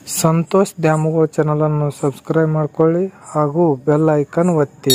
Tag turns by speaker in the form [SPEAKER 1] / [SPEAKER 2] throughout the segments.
[SPEAKER 1] ಸಂತೋಷ್ ದ್ಯಾಮವ್ವ ಚಾನಲನ್ನು ಸಬ್ಸ್ಕ್ರೈಬ್ ಮಾಡ್ಕೊಳ್ಳಿ ಹಾಗೂ ಬೆಲ್ ಐಕನ್ ಒತ್ತಿ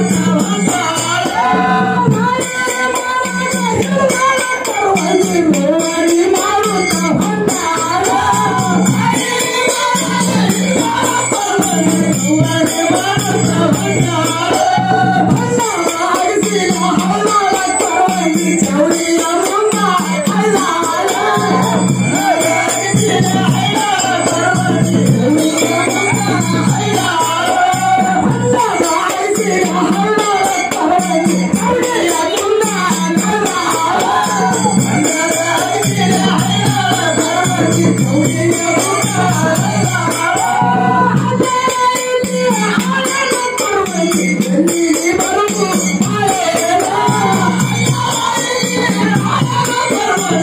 [SPEAKER 2] Thank you.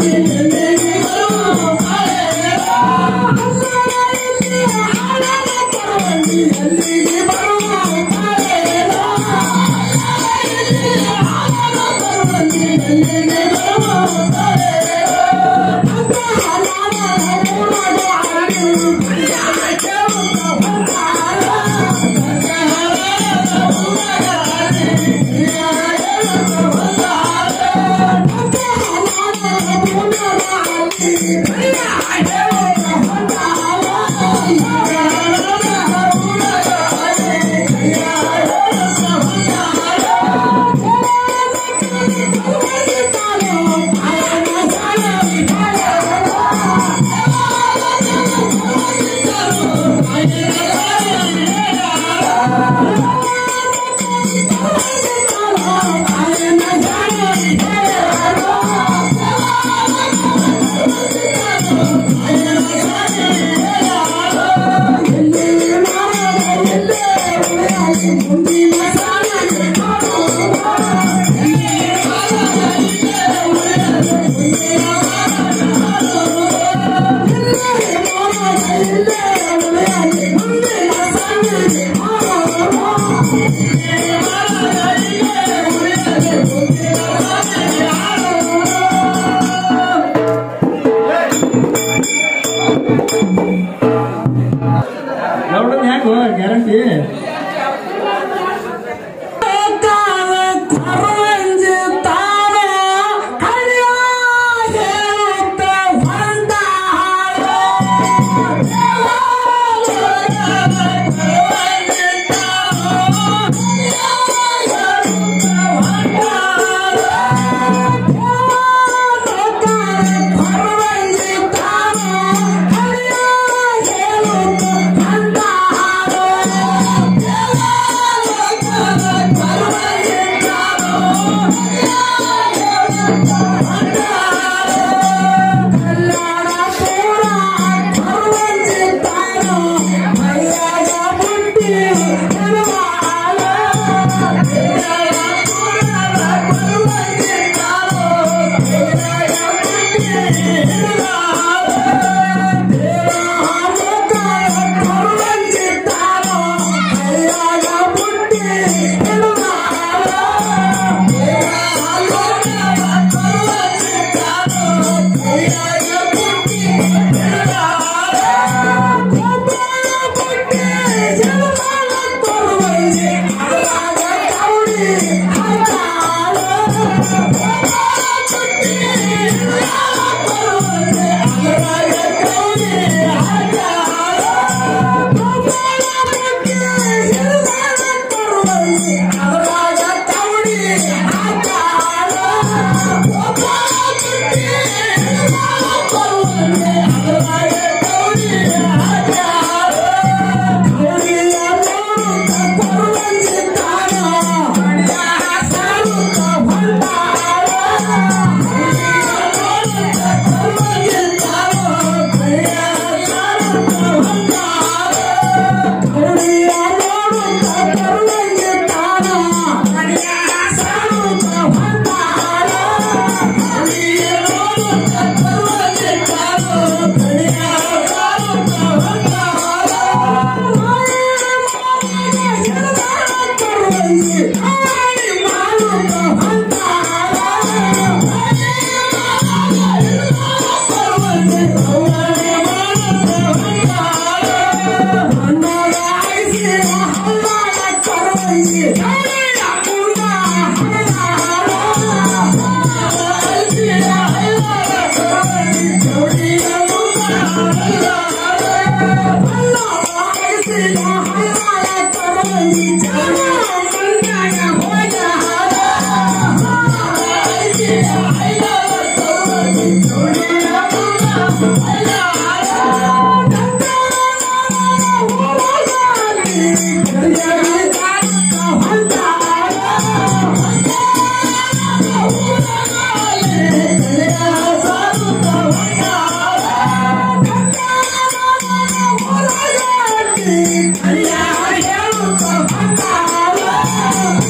[SPEAKER 2] ನೋಡೋದು ಹ್ಯಾಂಗೋ ಗ್ಯಾರಂಟಿ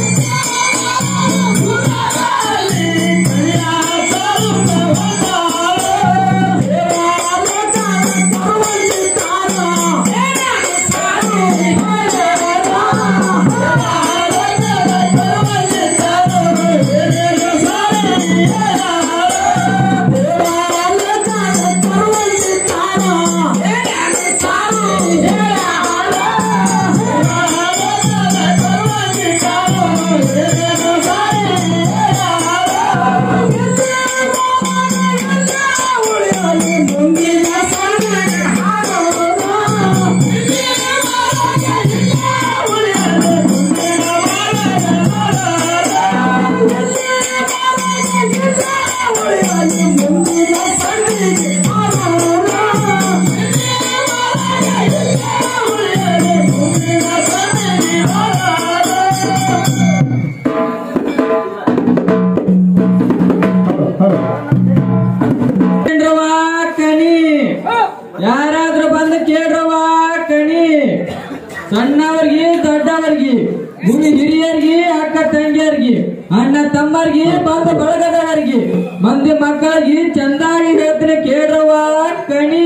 [SPEAKER 3] Yeah.
[SPEAKER 2] ಸಣ್ಣವರ್ಗಿ ದೊಡ್ಡವರ್ಗಿ ಭೂಮಿ ಹಿರಿಯರ್ಗಿ ಅಕ್ಕ ತಂಗಿಯರ್ಗಿ ಅಣ್ಣ ತಮ್ಮರ್ಗಿ ಬಂದ ಬಳಗದವರ್ಗಿ ಮಂದಿ ಮಕ್ಕಳಿಗೆ ಚಂದಾಗಿ ಹೇಳ್ತೀನಿ ಕೇಳ್ರವ್ವ ಕಣಿ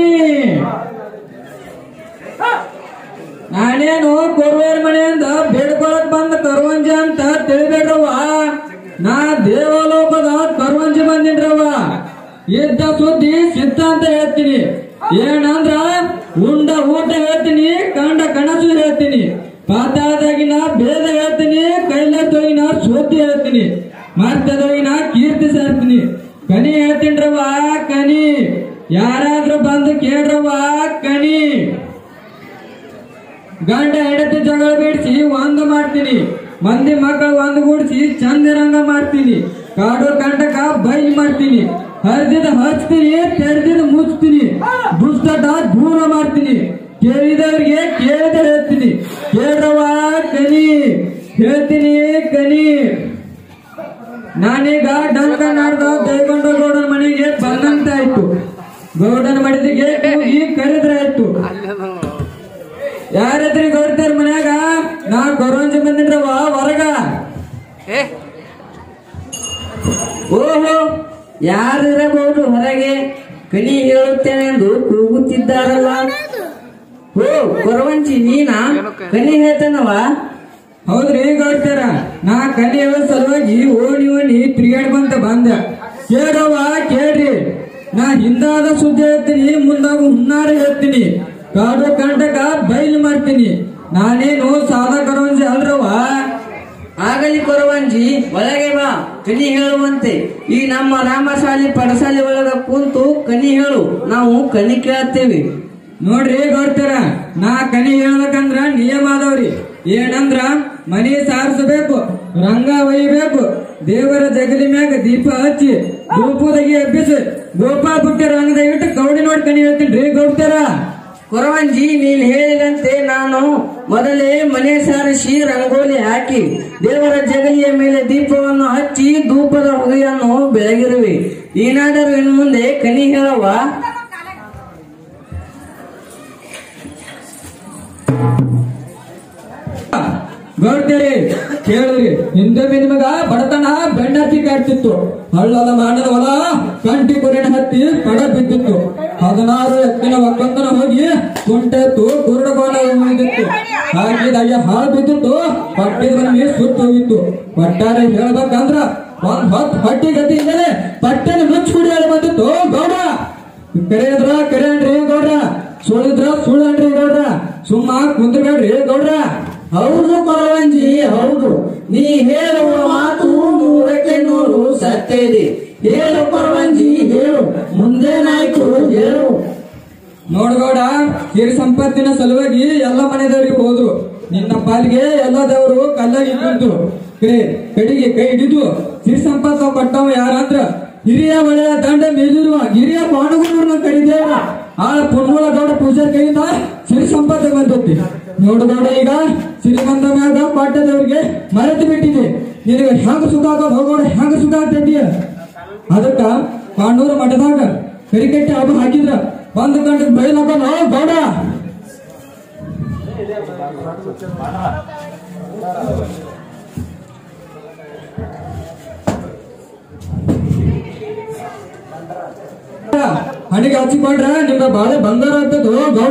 [SPEAKER 2] ನಾನೇನು ಕೊರುವೇರ್ ಮನೆಯಿಂದ ಬೇಡ್ಕೊಳಕ್ ಬಂದ ಕರುವಂಜಿ ಅಂತ ತಿಳಿಬೇಡ್ರವ್ವ ನಾ ದೇವಲೋಕದ ಕರುವಂಜಿ ಬಂದಿನ್ರವ್ವ ಇದ್ದ ಸುದ್ದಿ ಸಿದ್ಧ ಅಂತ ಹೇಳ್ತೀನಿ ಏನಂದ್ರ ಉಂಡ ಊಟ ಹೇಳ್ತೀನಿ ಕಂಡ ಕನಸು ಹೇಳ್ತೀನಿ ಪಾತಾಳದಾಗಿನ ಭೇದ ಹೇಳ್ತೀನಿ ಕೈಲಾಸದೊಳಗಿನ ಸುದ್ದಿ ಹೇಳ್ತೀನಿ ಮರ್ತದೊಳಗಿನ ಕೀರ್ತಿ ಸೇರ್ತೀನಿ ಕನಿ ಹೇಳ್ತೀನ್ರವ್ವ ಕನಿ ಯಾರಾದ್ರೂ ಬಂದು ಕೇಳ್ರವ್ವ ಕನಿ ಗಂಡ ಹೆಂಡತಿ ಜಗಳ ಬಿಡಿಸಿ ಒಂದು ಮಾಡ್ತೀನಿ ಮಂದಿ ಮಕ್ಕಳು ಒಂದುಗೂಡಿಸಿ ಚಂದಿರಂಗ ಮಾಡ್ತೀನಿ ಕಾಡು ಕಂಟಕ ಬೈಲ್ ಮಾಡ್ತೀನಿ ಹರಿದಿದ ಹಚ್ತೀನಿ ತೆರೆದಿದ ಮುಚ್ತೀನಿ ದುಷ್ಟಟ ದೂರ ಮಾಡ್ತೀನಿ ಕೇಳಿದವರಿಗೆ ಕೇಳಿದ ಹೇಳ್ತೀನಿ ಕೇಳ್ರವ ಕನಿ ಹೇಳ್ತೀನಿ ಕನಿ ನಾನೀಗ ಡಂಕ ನಾಡ್ದ ದೈಗೊಂಡ ಗೌಡನ ಮನೆಗೆ ಬಂದಂತ ಆಯ್ತು ಗೌಡನ ಮಡಿದಿಗೆ ಹೋಗಿ ಕರೆದ್ರಾಯ್ತು ಯಾರದ್ರಿ ಗೌಡ್ತಾರ ಮನ್ಯಾಗ ನಾ ಕೊರೋಂಜಿ ಬಂದಿನ್ರವ ಹೊರಗ
[SPEAKER 3] ಓಹೋ ಯಾರಿರಬಹುದು ಹೊರಗೆ ಕಣಿ ಹೇಳುತ್ತೇನೆ ಎಂದು ಕೂಗುತ್ತಿದ್ದಾರಲ್ಲ ಓ ಕೊರವಂಚಿ ನೀನಾ ಕಣಿ ಹೇಳ್ತಾನವ
[SPEAKER 2] ಹೌದ್ರಿ ಗೌಡ್ತಾರ ನಾ ಕಲಿ ಸಲುವಾಗಿ ಓಣಿ ಓಣಿ ತಿರುಗಾಡ್ಕೊಂತ ಬಂದ ಕೇಳವ್ವ ಕೇಳ್ರಿ ನಾ ಹಿಂದಾದ ಸುದ್ದಿ ಹೇಳ್ತೀನಿ ಮುಂದಾಗ ಹುನ್ನಾರ ಹೇಳ್ತೀನಿ ಕಾಡು ಕಂಟಕ ಬೈಲ್ ಮಾಡ್ತೀನಿ ನಾನೇನು ಸಾದ ಕರೋಂಜಿ ಅಲ್ರವ್ವ
[SPEAKER 3] ಆಗಲಿ ಕೊರವಂಜಿ ಒಳಗೆ ಬಾ ಕಣಿ ಹೇಳುವಂತೆ ಈ ನಮ್ಮ ರಾಮಶಾಲಿ ಪಡಸಾಲಿ ಒಳಗ ಕುಂತು ಕಣಿ ಹೇಳು ನಾವು ಕಣಿ ಕೇಳ್ತೇವೆ
[SPEAKER 2] ನೋಡ್ರಿ ಗೌಡ್ತಾರ ನಾ ಕನಿ ಹೇಳ್ಬೇಕಂದ್ರ ನಿಯಮ ಅದಾವ್ರಿ ಏನಂದ್ರ ಮನಿ ಸಾರಿಸಬೇಕು ರಂಗ ಒಯ್ಯಬೇಕು ದೇವರ ಜಗಲಿ ಮ್ಯಾಗ ದೀಪ ಹಚ್ಚಿ ಗೋಪುದಗಿ ಎಬ್ಬಿಸಿ ಗೋಪಾಲ ಪುಟ್ಟ ರಂಗದ ಇಟ್ಟು ಕೌಡಿ ನೋಡಿ ಕನಿ ಹೇಳ್ತೀನಿ ಗೌಡ್ತಾರ
[SPEAKER 3] ಕೊರವಂಜಿ ನೀನ್ ಹೇಳಿದಂತೆ ನಾನು ಮೊದಲೇ ಮನೆ ಸಾರಿಸಿ ರಂಗೋಲಿ ಹಾಕಿ ದೇವರ ಜಗಲಿಯ ಮೇಲೆ ದೀಪವನ್ನು ಹಚ್ಚಿ ಧೂಪದ ಹೊಗೆಯನ್ನು ಬೆಳಗಿರುವೆ ಏನಾದರೂ ಇನ್ನು ಮುಂದೆ ಕನಿ ಹೇಳವ
[SPEAKER 2] ಗೌಡ್ತೇರಿ ಕೇಳ್ರಿ ಹಿಂದೆ ನಿಮಗ ಬಡತನ ಬೆಣ್ಣತ್ತಿ ಕಾಡ್ತಿತ್ತು ಹಳ್ಳದ ಮಾಡದ ಹೊಲ ಕಂಟಿ ಕುರಿನ ಹತ್ತಿ ಕಡ ಬಿದ್ದಿತ್ತು ಹದಿನಾರು ಎತ್ತಿನ ಒಕ್ಕಂತನ ಹೋಗಿ ಕುಂಟೆತ್ತು ಕುರುಡಗೋಣ ಉಳಿದಿತ್ತು ಹಾಕಿದಾಗ ಹಾಳು ಬಿದ್ದಿತ್ತು ಪಟ್ಟಿದ ಮನೆ ಸುಟ್ಟು ಹೋಗಿತ್ತು ಒಟ್ಟಾರೆ ಹೇಳ್ಬೇಕಂದ್ರ ಒಂದ್ ಹೊತ್ತು ಹೊಟ್ಟಿ ಗತಿಯಿಂದಲೇ ಪಟ್ಟೆನ ಮುಚ್ಚಿ ಕುಡಿಯಲು ಬಂದಿತ್ತು ಗೌಡ ಕರೆಯದ್ರ ಕರೆಯನ್ರಿ ಗೌಡ್ರ ಸುಳಿದ್ರ ಸುಳ್ಳನ್ರಿ ಗೌಡ್ರ ಸುಮ್ಮ ಕುಂದ್ರಬೇಡ್ರಿ ಗೌಡ್ರ
[SPEAKER 3] ಹೌದು ಕೊರವಂಜಿ ಹೌದು ನೀ ಹೇಳುವ ಮಾತು ನೂರಕ್ಕೆ ನೂರು ಸತ್ಯ ಇದೆ ಹೇಳು ಕೊರವಂಜಿ ಹೇಳು ಮುಂದೇನಾಯ್ತು ಹೇಳು
[SPEAKER 2] ನೋಡ್ಗೌಡ ಹಿರಿ ಸಂಪತ್ತಿನ ಸಲುವಾಗಿ ಎಲ್ಲ ಮನೆದವರಿಗೆ ಹೋದ್ರು ನಿನ್ನ ಪಾಲಿಗೆ ಎಲ್ಲ ದೇವರು ಕಲ್ಲಾಗಿ ಕುಂತು ಕರೆ ಕಡೆಗೆ ಕೈ ಹಿಡಿದು ಸಿರಿ ಸಂಪತ್ತು ಕೊಟ್ಟವ ಯಾರಂದ್ರ ಹಿರಿಯ ಒಳ್ಳೆಯ ದಂಡ ಮೇಲಿರುವ ಹಿರಿಯ ಪಾಣಗುರನ್ನ ಕಡಿದೇವ ಆ ಪುಣ್ಮೂಲ ಗೌಡ ಪೂಜಾರ್ ಕೈಯಿಂದ ಸಿರಿ ಸಂಪತ್ತು ಬಂದೈತಿ ನೋಡ್ಗೌಡ ಈಗ ಸಿರಿ ಬಂದ ಮ್ಯಾಗ ಪಾಠದವರಿಗೆ ಮರೆತು ಬಿಟ್ಟಿದೆ ನಿನಗೆ ಹೆಂಗ ಸುಖ ಆಗೋದು ಹೋಗೋಣ ಹೆಂಗ ಸುಖ ಆಗ್ತೈತಿ ಅದಕ್ಕ ಪಾಂಡೂರ ಮಠದಾಗ ಕರಿಕಟ್ಟಿ ಹಬ್ಬ ಹಾಕಿದ್ರ ಬಂದು ಗಂಟೆ ಬಯಲಾಗೋಣ ಗೌಡ ಹಣಿಗೆ ಹಚ್ಚಿಕೊಂಡ್ರ ನಿಮ್ಗ ಬಾಳೆ ಬಂಗಾರ ಆಗ್ತದ ಗೌಡ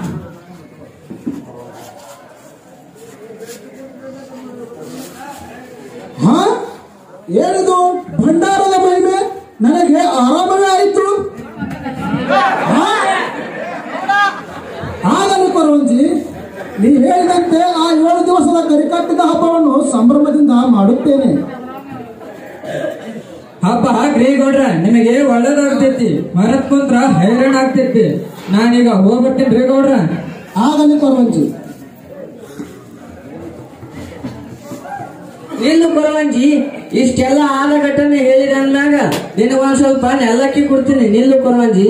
[SPEAKER 4] ಹಾ ಏನಿದು ಭಂಡಾರದ ಮಹಿಮೆ ನನಗೆ ಆರಾಮವೇ ಆಯಿತು ಹಾ? ಆಗಲಿ ಕೊರವಂಜಿ ನೀ ಹೇಳಿದಂತೆ ಆ ಏಳು ದಿವಸದ ಕರಿಕಟ್ಟಿದ ಹಬ್ಬವನ್ನು ಸಂಭ್ರಮದಿಂದ ಮಾಡುತ್ತೇನೆ
[SPEAKER 2] ಹಬ್ಬ ಹಾಕ್ರಿ ಗೌಡ್ರ ನಿಮಗೆ ಒಳ್ಳೇದಾಗ್ತೈತಿ ಮರತ್ ಕುಂತ್ರ ಹೈರಾಣ ಆಗ್ತೈತಿ ನಾನೀಗ ಹೋಗ್ಬಿಡ್ತೀನಿ ಗೌಡ್ರ
[SPEAKER 4] ಆಗಲಿ ಕೊರವಂಜಿ
[SPEAKER 3] ನಿಲ್ಲು ಕೊರವಂಜಿ ಇಷ್ಟೆಲ್ಲ ಆದ ಘಟನೆ ಹೇಳಿದ ಅಂದಾಗ ನಿನಗೊಂದ್ ಸ್ವಲ್ಪ ನೆಲ್ಲಕ್ಕಿ ಕೊಡ್ತೀನಿ ನಿಲ್ಲು ಕೊರವಂಜಿ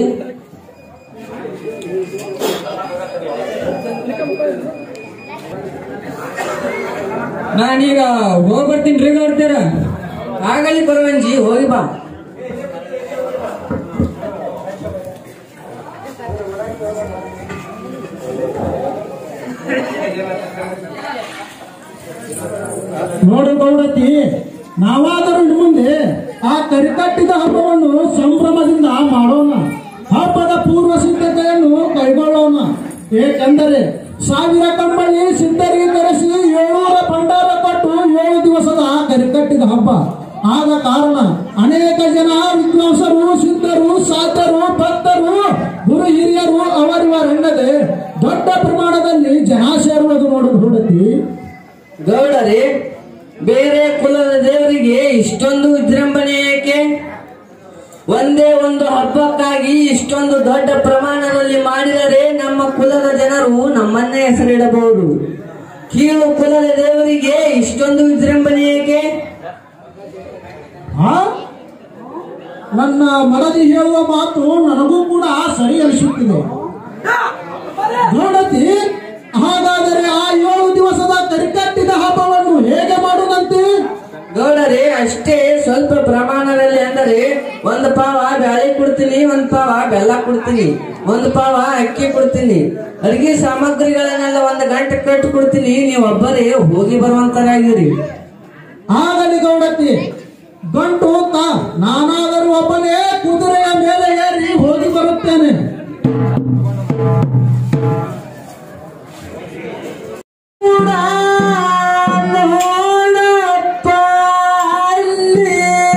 [SPEAKER 2] ನಾನೀಗ ಹೋಗ್ಬಿಡ್ತೀನಿ ರೀ ಗೌಡ್ತೀರ
[SPEAKER 3] ಆಗಲಿ ಕೊರವಂಜಿ ಹೋಗಿ ಬಾ
[SPEAKER 4] ಗೌಡತಿ ನಾವಾದರೂ ಇನ್ನು ಮುಂದೆ ಆ ಕರಿಕಟ್ಟಿದ ಹಬ್ಬವನ್ನು ಸಂಭ್ರಮದಿಂದ ಮಾಡೋಣ ಹಬ್ಬದ ಪೂರ್ವ ಸಿದ್ಧತೆಯನ್ನು ಕೈಗೊಳ್ಳೋಣ ಏಕೆಂದರೆ ಸಾವಿರ ಕಂಬಳಿ ಸಿದ್ಧರಿಗೆ ಕರೆಸಿ ಏಳೂರ ಭಂಡಾರ ಕೊಟ್ಟು ಏಳು ದಿವಸದ ಕರಿಕಟ್ಟಿದ ಹಬ್ಬ ಆದ ಕಾರಣ ಅನೇಕ ಜನ ವಿದ್ವಾಂಸರು ಸಿದ್ಧರು ಸಾಧರು ಭಕ್ತರು ಗುರು ಹಿರಿಯರು ಅವರಿವರೆನ್ನದೆ ದೊಡ್ಡ ಪ್ರಮಾಣದಲ್ಲಿ ಜನ ಸೇರುವುದು ನೋಡು ಗೌಡತಿ
[SPEAKER 3] ಗೌಡರೇ ಬೇರೆ ಕುಲದ ದೇವರಿಗೆ ಇಷ್ಟೊಂದು ವಿಜೃಂಭಣೆ ಏಕೆ ಒಂದೇ ಒಂದು ಹಬ್ಬಕ್ಕಾಗಿ ಇಷ್ಟೊಂದು ದೊಡ್ಡ ಪ್ರಮಾಣದಲ್ಲಿ ಮಾಡಿದರೆ ನಮ್ಮ ಕುಲದ ಜನರು ನಮ್ಮನ್ನೇ ಹೆಸರಿಡಬಹುದು ಕೀಳು ಕುಲದ ದೇವರಿಗೆ ಇಷ್ಟೊಂದು ವಿಜೃಂಭಣೆ ಏಕೆ
[SPEAKER 4] ಆ? ನನ್ನ ಮಡದಿ ಹೇಳುವ ಮಾತು ನನಗೂ ಕೂಡ ಸರಿ ಅನಿಸುತ್ತಿದೆ ಗೌಡತಿ ಹಾಗಾದರೆ ಆ ಏಳು ದಿವಸದ ಕರಿಕಟ್ಟಿದ ಹಬ್ಬವನ್ನು ಹೇಗೆ ಮಾಡುದಂತೆ
[SPEAKER 3] ಗೌಡರೇ ಅಷ್ಟೇ ಸ್ವಲ್ಪ ಪ್ರಮಾಣದಲ್ಲಿ ಅಂದರೆ ಒಂದು ಪಾವ ಬ್ಯಾಳೆ ಕೊಡ್ತೀನಿ ಒಂದು ಪಾವ ಬೆಲ್ಲ ಕೊಡ್ತೀನಿ ಒಂದು ಪಾವ ಅಕ್ಕಿ ಕೊಡ್ತೀನಿ ಅಡಿಗೆ ಸಾಮಗ್ರಿಗಳನ್ನೆಲ್ಲ ಒಂದು ಗಂಟೆ ಕಟ್ಟು ಕೊಡ್ತೀನಿ ನೀವು ಒಬ್ಬರೇ ಹೋಗಿ ಬರುವಂತರಾಗಿರಿ
[SPEAKER 4] ಆಗಲಿ ಗೌಡತಿ ಗಂಟು ತ ನಾನಾದರೂ ಒಬ್ಬನೇ ಕುದುರೆಯ ಮೇಲೆ ಏರಿ ಹೋಗಿ ಬರುತ್ತೇನೆ
[SPEAKER 3] ನೋಡಪ್ಪ ಅಲ್ಲಿ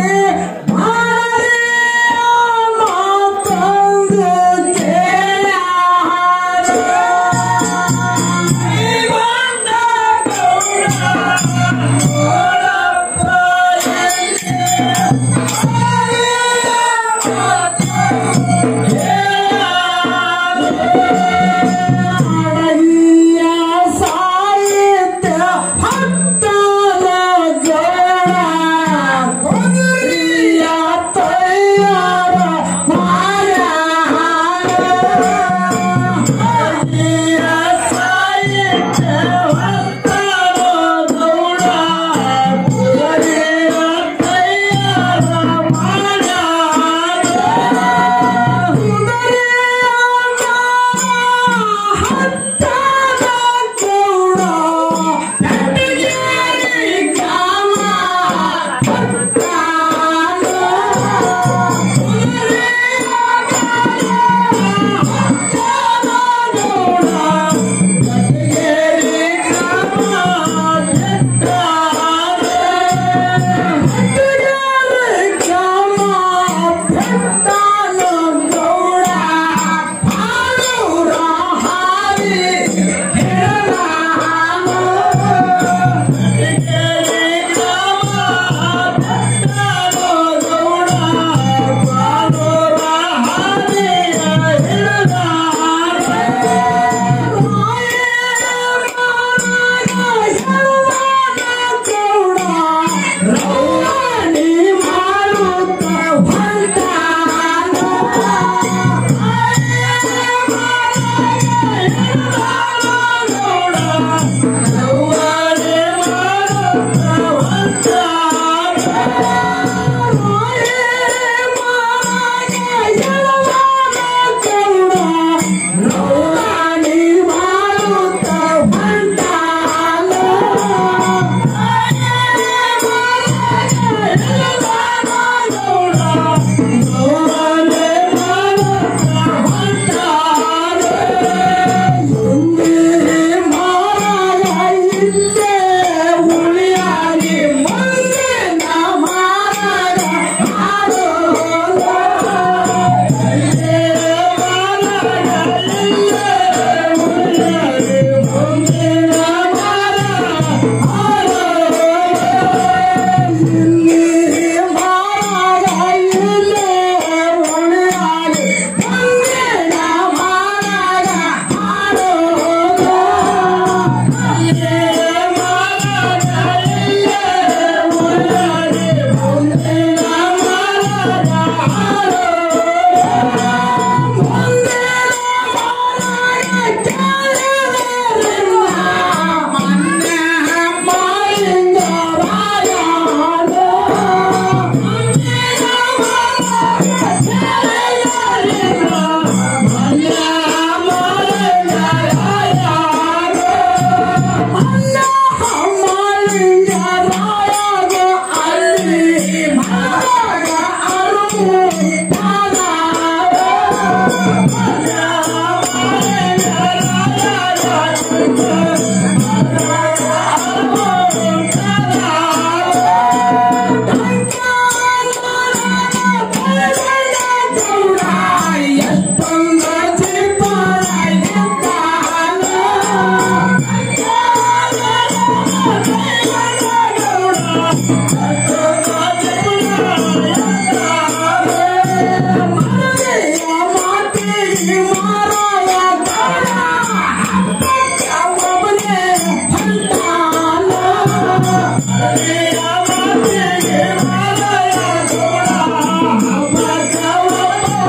[SPEAKER 3] ಮಾರಿಯ ಮಾತಂದು ಕೇಳ ಸಾಹಿತ್ಯ ಹತ್ತದ ಜೋಳ ಕುದುರೆಯ ತಯ್ಯಾರ ಮಾಯ ಸಾಹಿತ್ಯ ಹತ್ತದ ಜೋಳ ಕುದುರೆಯ ತಯ್ಯಾರ ಮಾಯ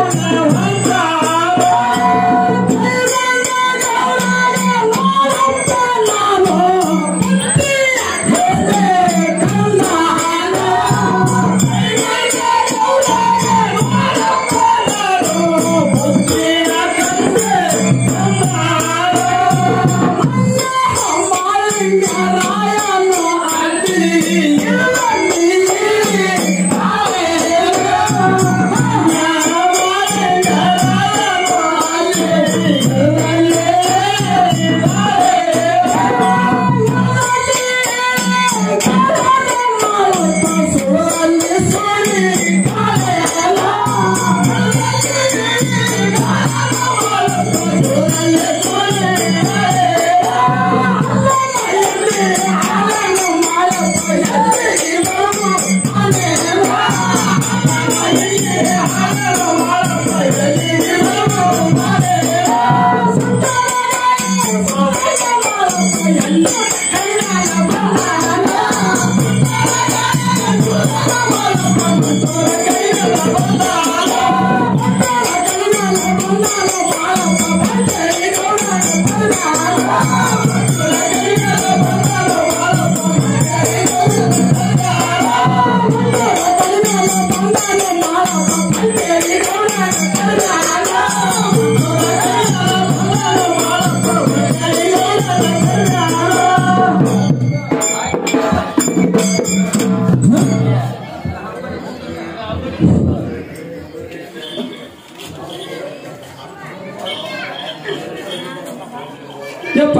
[SPEAKER 2] ಯಪ್ಪ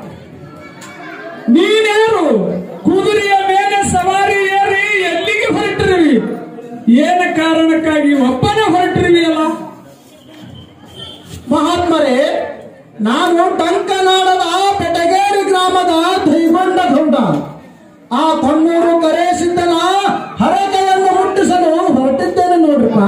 [SPEAKER 2] ನೀನ್ಯಾರು ಕುದುರೆಯ ಮೇಲೆ ಸವಾರಿ ಏರಿ ಎಲ್ಲಿಗೆ ಹೊರಟಿರುವಿ ಏನ ಕಾರಣಕ್ಕಾಗಿ ಒಬ್ಬನೇ ಹೊರಟಿರುವಿಯಲ್ಲ
[SPEAKER 4] ಮಹಾತ್ಮರೇ ನಾನು ಟಂಕನಾಡದ ಬೆಟಗೇರಿ ಗ್ರಾಮದ ದೈಗೊಂಡ ಗೌಡ ಆ ಕೊಣ್ಣೂರು ಕರೇಸಿದ್ದನ ಹರಕೆಯನ್ನು ಹುಟ್ಟಿಸಲು ಹೊರಟಿದ್ದೇನೆ ನೋಡ್ರಪ್ಪ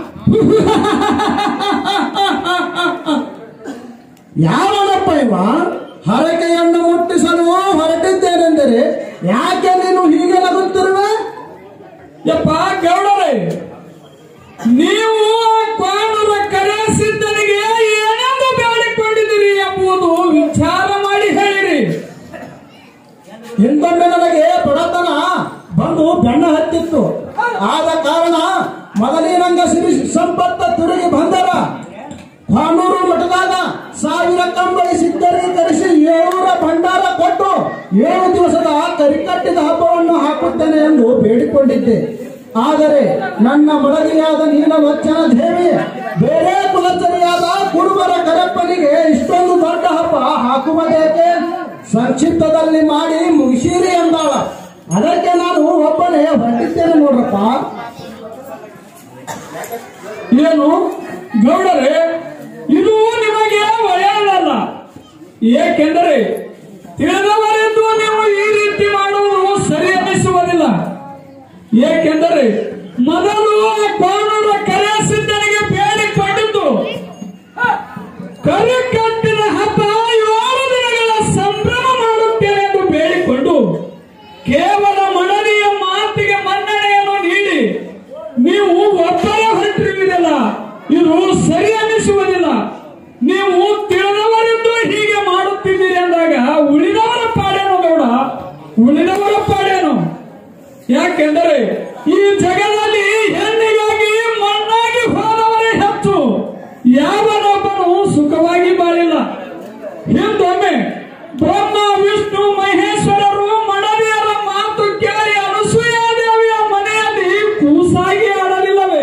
[SPEAKER 4] ಯಾವನಪ್ಪ ಇವ ಹರಕೆಯನ್ನು ಮುಟ್ಟಿಸಲು ಹೊರಟಿದ್ದೇನೆಂದರೆ ಯಾಕೆ ನೀನು ಹೀಗೆ ನಗುತ್ತಿರುವೆ
[SPEAKER 2] ಯಪ್ಪ ಗೌಡರೇ ನೀವು ಆ ಕ್ವಾಣರ ಕರೆಸಿದ್ದನಿಗೆ ಏನೆಂದು ಬೇಡಿಕೊಂಡಿದ್ದೀರಿ ಎಂಬುದು ವಿಚಾರ ಮಾಡಿ ಹೇಳಿರಿ
[SPEAKER 4] ಹಿಂದೊಮ್ಮೆ ನನಗೆ ಬಡತನ ಬಂದು ಬೆಣ್ಣ ಹತ್ತಿತ್ತು ಆದ ಕಾರಣ ಮೊದಲಿನಂಗ ಸಿರಿ ಸಂಪತ್ತ ತಿರುಗಿ ಬಂದರ ಕಾನೂರು ಮಠದಾಗ ಸಾವಿರ ಕಂಬಳಿ ಸಿದ್ಧರೀಕರಿಸಿ ಏಳೂರ ಭಂಡಾರ ಕೊಟ್ಟು ಏಳು ದಿವಸದ ಕರಿಕಟ್ಟಿದ ಹಬ್ಬವನ್ನು ಹಾಕುತ್ತೇನೆ ಎಂದು ಬೇಡಿಕೊಂಡಿದ್ದೆ ಆದರೆ ನನ್ನ ಮಡದಿಯಾದ ನೀಲವಚ್ಚನ ದೇವಿ ಬೇರೆ ಕುಲಚರಿಯಾದ ಕುರುಬರ ಕರಪ್ಪನಿಗೆ ಇಷ್ಟೊಂದು ದೊಡ್ಡ ಹಬ್ಬ ಹಾಕುವುದೇಕೆ ಸಂಕ್ಷಿಪ್ತದಲ್ಲಿ ಮಾಡಿ ಮುಗಿಸಿರಿ ಎಂದಾಳ ಅದಕ್ಕೆ ನಾನು ಒಬ್ಬನೇ ಹೊರಟಿದ್ದೇನೆ ನೋಡ್ರಪ್ಪ
[SPEAKER 2] ಏನು ಗೌಡರೇ ಇದು ನಿಮಗೆ ಒಳ್ಳೆಯದಲ್ಲ ಏಕೆಂದರೆ ತಿಳಿದವರೆಂದು ನೀವು ಈ ರೀತಿ ಮಾಡುವುದು ಸರಿ ಅನ್ನಿಸುವುದಿಲ್ಲ ಏಕೆಂದರೆ ಮೊದಲು ಕೋಣರ ಕರೆಸಿದ್ದನಿಗೆ ಬೇಡಿಕೊಂಡಿದ್ದು ಕರೆ ಕಟ್ಟಿದ ಹಬ್ಬ ಏಳು ದಿನಗಳ ಸಂಭ್ರಮ ಮಾಡುತ್ತೇನೆ ಎಂದು ಬೇಡಿಕೊಂಡು ಕೇವಲ ಮನವಿಯ ಮಾತಿಗೆ ಮನ್ನಣೆಯನ್ನು ನೀಡಿ ನೀವು ಒಬ್ಬರೇ ಹೊರಟಿರುವುದಿಲ್ಲ ಇದು ಸರಿ ಅನ್ನಿಸುವುದಿಲ್ಲ ನೀವು ತಿಳಿದವರೆಂದು ಹೀಗೆ ಮಾಡುತ್ತಿದ್ದೀರಿ ಅಂದಾಗ ಉಳಿದವರ ಪಾಡೇನು ಗೌಡ ಉಳಿದವರ ಪಾಡೇನು ಯಾಕೆಂದರೆ ಈ ಜಗದಲ್ಲಿ ಹೆಣ್ಣಿಗಾಗಿ ಮಣ್ಣಾಗಿ ಹೋದವರೇ ಹೆಚ್ಚು ಯಾವನೊಬ್ಬನು ಸುಖವಾಗಿ ಬಾಳಿಲ್ಲ ಹಿಂದೊಮ್ಮೆ ಬ್ರಹ್ಮ ವಿಷ್ಣು ಮಹೇಶ್ವರರು ಮಡವಿಯರ ಮಾತು ಕೇಳಿ ಅನಸೂಯಾದೇವಿಯ ಮನೆಯಲ್ಲಿ ಕೂಸಾಗಿ ಆಡಲಿಲ್ಲವೇ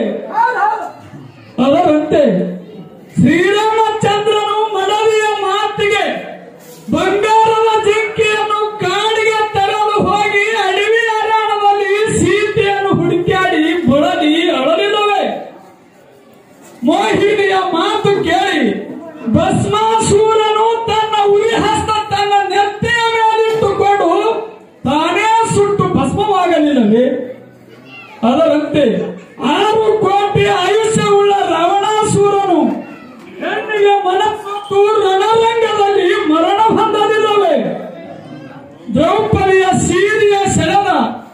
[SPEAKER 2] ಅದರಂತೆ ಶ್ರೀರಾಮಚಂದ್ರನು ಮಡವಿಯ ಮಾತಿಗೆ ಬಂಗಾರದ ಜಿಂಕೆಯನ್ನು ಕಾಡಿಗೆ ತರಲು ಹೋಗಿ ಅಡವಿ ಅರಣ್ಯದಲ್ಲಿ ಸೀತೆಯನ್ನು ಹುಡುಕಾಡಿ ಬಳಲಿ ಅಳಲಿಲ್ಲವೇ ಮೋಹಿನಿಯ ಮಾತು ಕೇಳಿ ಭಸ್ಮಾಸೂರನು ತನ್ನ ಉರಿ ಹಸ್ತ ತನ್ನ ನೆತ್ತಿಯ ಮೇಲಿಟ್ಟುಕೊಂಡು ತಾನೇ ಸುಟ್ಟು ಭಸ್ಮವಾಗಲಿಲ್ಲವೇ ಅದರಂತೆ ಆರು ಕೋಟಿ ಆಯುಷ್ಯವುಳ್ಳ ರಾವಣಾಸುರನು ಹೆಣ್ಣಿಗೆ ಮನಸ್ಸು ರಣರಂಗದಲ್ಲಿ ಮರಣ ಹೊಂದಲಿಲ್ಲವೇ ದ್ರೌಪದಿಯ ಸೀರೆಯ ಸೆಳೆದ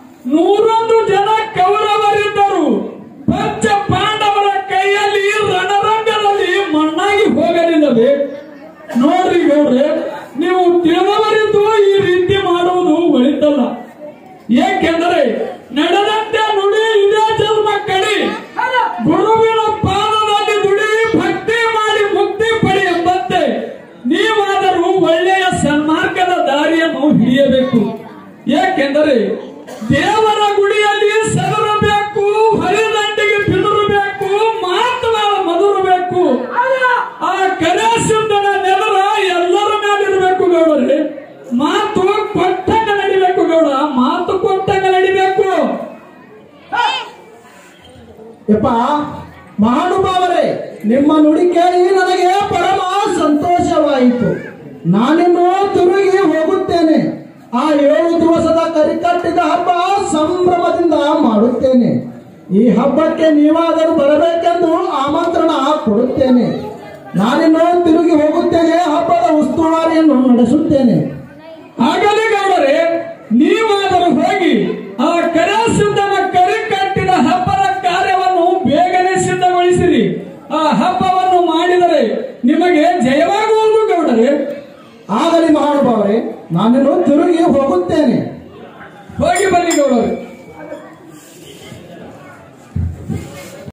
[SPEAKER 2] ನೂರೊಂದು ಜನ ಕೌರವರಿದ್ದರು ಪಂಚ ಪಾಂಡವರ ಕೈಯಲ್ಲಿ ರಣ
[SPEAKER 5] ಭಕ್ತಿ ಮಾಡಿ ಮುಕ್ತಿ ಪಡಿ ಎಂಬಂತೆ ನೀವಾದರೂ ಒಳ್ಳೆಯ ಸನ್ಮಾರ್ಗದ ದಾರಿಯನ್ನು ಹಿಡಿಯಬೇಕು ಏಕೆಂದರೆ ದೇವರ ಗುಡಿಯಲ್ಲಿ ಸದರಬೇಕು ಹರಿದಂಡಿಗೆ ಬಿದಿರಬೇಕು ಮಾತುಗಳ ಮಧುರಬೇಕು ಆ ಕರೆ ಶುದ್ಧನ ನೆಲರ ಎಲ್ಲರ ಮೇಲಿರಬೇಕು ಗೌಡರೇ ಮಾತು ಕೊಟ್ಟಂಗ ನಡಿಬೇಕು ಗೌಡ ಮಾತು ಕೊಟ್ಟಂಗ ನಡಿಬೇಕು
[SPEAKER 4] ಯಪ್ಪ ಮಹಾನುಭಾವರೇ ನಿಮ್ಮ ನುಡಿ ಕೇಳಿ ನನಗೆ ಪರಮ ಸಂತೋಷವಾಯಿತು ನಾನಿನ್ನು ತಿರುಗಿ ಹೋಗುತ್ತೇನೆ ಆ ಏಳು ದಿವಸದ ಕರಿಕಟ್ಟಿದ ಹಬ್ಬ ಸಂಭ್ರಮದಿಂದ ಮಾಡುತ್ತೇನೆ ಈ ಹಬ್ಬಕ್ಕೆ ನೀವಾದರೂ ಬರಬೇಕೆಂದು ಆಮಂತ್ರಣ ಕೊಡುತ್ತೇನೆ ನಾನಿನ್ನು ತಿರುಗಿ ಹೋಗುತ್ತೇನೆ ಹಬ್ಬದ ಉಸ್ತುವಾರಿಯನ್ನು ನಡೆಸುತ್ತೇನೆ
[SPEAKER 5] ಆಗಲಿ ಗೌಡರೇ ನೀವಾದರೂ ಹೋಗಿ ಆ ಕರೆ ಶುದ್ಧನ ಕರಿ ಕಟ್ಟಿದ ಹಬ್ಬದ ಕಾರ್ಯವನ್ನು ಬೇಗನೆ ಸಿದ್ಧಗೊಳಿಸಿರಿ ಆ ಹಬ್ಬವನ್ನು ಮಾಡಿದರೆ ನಿಮಗೆ ಜಯವಾಗುವುದು ಗೌಡರೇ
[SPEAKER 4] ಆಗಲಿ ಮಹಾನುಭಾವರೇ ನಾನಿನ್ನು ತಿರುಗಿ ಹೋಗುತ್ತೇನೆ
[SPEAKER 5] ಹೋಗಿ ಬನ್ನಿ ಗೌಡರೇ